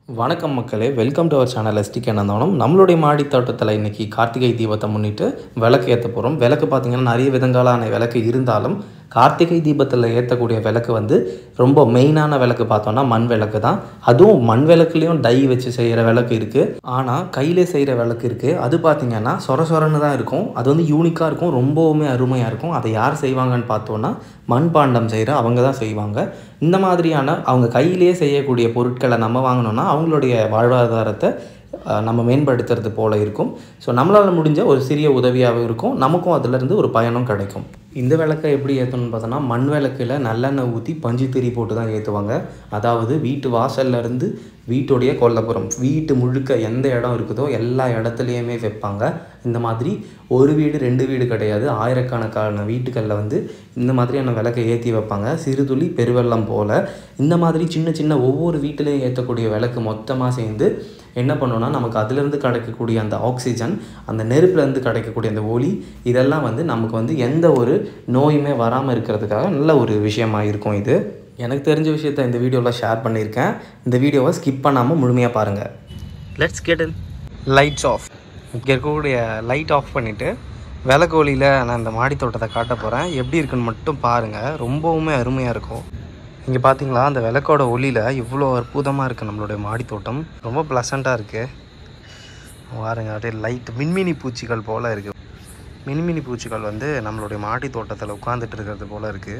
வணக்கம் மக்களே welcome to our channel எஸ்டிக் என்னந்தோனம் நம்மளுடைய மாடி தோட்டத்தில் இன்றைக்கி கார்த்திகை தீபத்தை முன்னிட்டு விளக்கு ஏற்ற போகிறோம் விளக்கு பார்த்திங்கன்னா நிறைய விதங்களான விளக்கு இருந்தாலும் கார்த்திகை தீபத்தில் ஏற்றக்கூடிய விளக்கு வந்து ரொம்ப மெயினான விளக்கு பார்த்தோன்னா மண் விளக்கு தான் அதுவும் மண் விளக்குலேயும் டை வச்சு செய்கிற விளக்கு இருக்குது ஆனால் கையிலே செய்கிற விளக்கு இருக்குது அது பார்த்திங்கன்னா சொர சொரன்னு தான் இருக்கும் அது வந்து யூனிக்காக இருக்கும் ரொம்பவுமே அருமையாக இருக்கும் அதை யார் செய்வாங்கன்னு பார்த்தோன்னா மண்பாண்டம் செய்கிற அவங்க தான் செய்வாங்க இந்த மாதிரியான அவங்க கையிலேயே செய்யக்கூடிய பொருட்களை நம்ம வாங்கினோன்னா அவங்களுடைய வாழ்வாதாரத்தை அஹ், நம்ம மேம்படுத்துறது போல இருக்கும் ஸோ நம்மளால் முடிஞ்ச ஒரு சிறிய உதவியாகவும் இருக்கும் நமக்கும் அதுலேருந்து ஒரு பயனும் கிடைக்கும் இந்த விளக்கை எப்படி ஏற்றணும்னு பார்த்தோன்னா மண் விளக்கில் நல்லெண்ணெய் ஊற்றி பஞ்சு திரி போட்டு தான் ஏற்றுவாங்க அதாவது வீட்டு வாசல்ல இருந்து வீட்டுடைய கொல்லப்புறம் வீட்டு முழுக்க எந்த இடம் இருக்குதோ எல்லா இடத்துலையுமே வைப்பாங்க இந்த மாதிரி ஒரு வீடு ரெண்டு வீடு கிடையாது ஆயிரக்கணக்கான வீட்டுகளில் வந்து இந்த மாதிரியான விளக்கை ஏற்றி வைப்பாங்க சிறுதுளி பெருவெள்ளம் போல் இந்த மாதிரி சின்ன சின்ன ஒவ்வொரு வீட்டிலையும் ஏற்றக்கூடிய விளக்கு மொத்தமாக சேர்ந்து என்ன பண்ணுன்னா நமக்கு அதுலேருந்து கிடைக்கக்கூடிய அந்த ஆக்சிஜன் அந்த நெருப்புலேருந்து கிடைக்கக்கூடிய அந்த ஒளி இதெல்லாம் வந்து நமக்கு வந்து எந்த ஒரு நோயுமே வராமல் இருக்கிறதுக்காக நல்ல ஒரு விஷயமா இருக்கும் இது எனக்கு தெரிஞ்ச விஷயத்த இந்த வீடியோவில் ஷேர் பண்ணியிருக்கேன் இந்த வீடியோவை ஸ்கிப் பண்ணாமல் முழுமையாக பாருங்கள் let's get in lights off இங்கே இருக்கக்கூடிய லைட் ஆஃப் பண்ணிவிட்டு விளக்கு ஒளியில் நான் இந்த மாடி தோட்டத்தை காட்ட போகிறேன் எப்படி இருக்குன்னு மட்டும் பாருங்கள் ரொம்பவுமே அருமையாக இருக்கும் இங்கே பார்த்தீங்களா அந்த விளக்கோட ஒளியில் இவ்வளோ அற்புதமாக இருக்குது நம்மளுடைய மாடி தோட்டம் ரொம்ப ப்ளசண்ட்டாக இருக்குது பாருங்க அப்படியே லைட் மின்மினி பூச்சிகள் போல் இருக்குது மின்மினி பூச்சிகள் வந்து நம்மளுடைய மாடி தோட்டத்தில் உட்காந்துட்டு இருக்கிறது போல் இருக்குது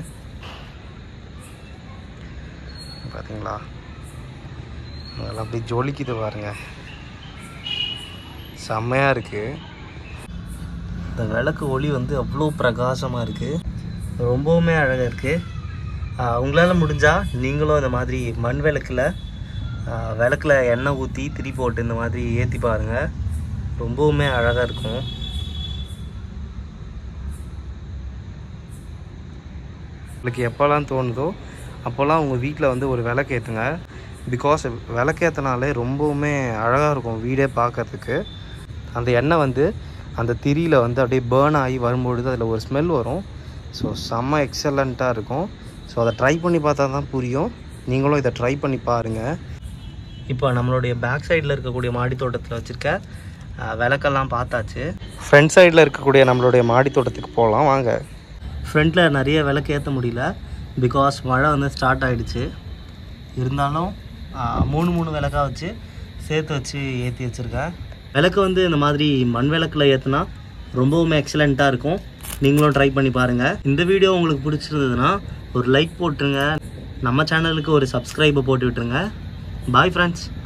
பார்த்தீங்களா அதெல்லாம் அப்படியே ஜொலிக்குது பாருங்க செம்மையாக இருக்குது இந்த விளக்கு ஒளி வந்து அவ்வளோ பிரகாசமாக இருக்குது ரொம்பவுமே அழகாக இருக்குது உங்களால் முடிஞ்சால் நீங்களும் இந்த மாதிரி மண் விளக்கில் ஆஹ், விளக்குல எண்ணெய் ஊற்றி திரி போட்டு இந்த மாதிரி ஏற்றி பாருங்கள் ரொம்பவுமே அழகாக இருக்கும் உங்களுக்கு எப்போல்லாம் தோணுதோ அப்போல்லாம் உங்கள் வீட்டில் வந்து ஒரு விளக்கு ஏற்றுங்க பிகாஸ் விளக்கேற்றினாலே ரொம்பவுமே அழகாக இருக்கும் வீடே பார்க்கறதுக்கு அந்த எண்ணெய் வந்து அந்த திரியில் வந்து அப்படியே பேர்ன் ஆகி வரும்பொழுது அதில் ஒரு ஸ்மெல் வரும் ஸோ செம்ம எக்ஸலண்ட்டாக இருக்கும் ஸோ அதை ட்ரை பண்ணி பார்த்தா தான் புரியும் நீங்களும் இதை ட்ரை பண்ணி பாருங்கள் இப்போ நம்மளுடைய பேக் சைடில் இருக்கக்கூடிய மாடி தோட்டத்தில் வச்சுருக்க அஹ், விளக்கெல்லாம் பார்த்தாச்சு ஃப்ரண்ட் சைடில் இருக்கக்கூடிய நம்மளுடைய மாடி தோட்டத்துக்கு போகலாம் வாங்க ஃப்ரண்ட்டில் நிறைய விளக்கு ஏற்ற முடியல பிகாஸ் மழை வந்து ஸ்டார்ட் ஆகிடுச்சு இருந்தாலும் அஹ், மூணு மூணு விளக்காக வச்சு சேர்த்து வச்சு ஏற்றி வச்சுருக்கேன் விளக்கு வந்து இந்த மாதிரி மண் விளக்கில் ஏற்றுனா ரொம்பவுமே எக்ஸலண்ட்டாக இருக்கும் நீங்களும் ட்ரை பண்ணி பாருங்கள் இந்த வீடியோ உங்களுக்கு பிடிச்சிருந்ததுன்னா ஒரு லைக் போட்டுருங்க நம்ம சேனலுக்கு ஒரு சப்ஸ்கிரைபை போட்டு விட்டுருங்க பாய் ஃப்ரெண்ட்ஸ்